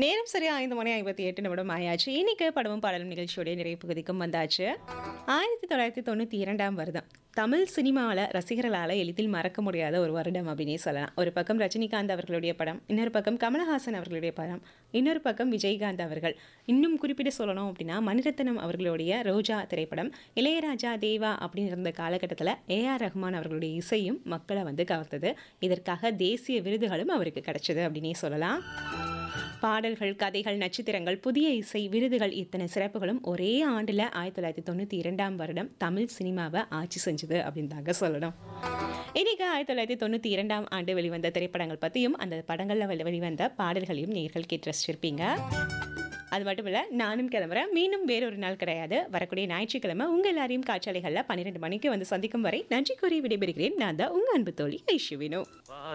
நேரம் சரியா ஐந்து மணி ஐம்பத்தி எட்டு நிமிடம் ஆயாச்சு இன்னைக்கு படமும் பாடலும் நிகழ்ச்சியோடைய நிறைவு பகுதிக்கும் வந்தாச்சு ஆயிரத்தி தொள்ளாயிரத்தி தொண்ணூற்றி இரண்டாம் வருடம் தமிழ் சினிமாவில் ரசிகர்களால் எளிதில் மறக்க முடியாத ஒரு வருடம் அப்படின்னே சொல்லலாம் ஒரு பக்கம் ரஜினிகாந்த் அவர்களுடைய படம் இன்னொரு பக்கம் கமலஹாசன் அவர்களுடைய படம் இன்னொரு பக்கம் விஜயகாந்த் அவர்கள் இன்னும் குறிப்பிட்டு சொல்லணும் அப்படின்னா மணிரத்னம் அவர்களுடைய ரோஜா திரைப்படம் இளையராஜா தேவா அப்படின்னு இருந்த காலகட்டத்தில் ஏஆர் ரஹ்மான் அவர்களுடைய இசையும் மக்களை வந்து கவர்ந்தது இதற்காக தேசிய விருதுகளும் அவருக்கு கிடைச்சது அப்படின்னே சொல்லலாம் பாடல்கள் கதைகள் நட்சத்திரங்கள் புதிய இசை விருதுகள் இத்தனை சிறப்புகளும் ஒரே ஆண்டில் ஆயிரத்தி தொள்ளாயிரத்தி தொண்ணூற்றி இரண்டாம் வருடம் தமிழ் சினிமாவை ஆட்சி செஞ்சது அப்படின்னு தாங்க சொல்லணும் இன்னைக்கு ஆயிரத்தி தொள்ளாயிரத்தி தொண்ணூற்றி இரண்டாம் ஆண்டு வெளிவந்த திரைப்படங்கள் பற்றியும் அந்த படங்களில் வெளி வெளிவந்த பாடல்களையும் நேர்கள் கேட்டு ரசிச்சிருப்பீங்க அது மட்டும் இல்லை நானும் கிளம்புறேன் மீண்டும் வேறொரு நாள் கிடையாது வரக்கூடிய ஞாயிற்றுக்கிழமை உங்கள் எல்லாரையும் காற்றாலைகளில் பன்னிரெண்டு மணிக்கு வந்து சந்திக்கும் வரை நன்றி கூறி விடைபெறுகிறேன் நான் தான் உங்கள் அன்பு தோழி ஐஷுவினோ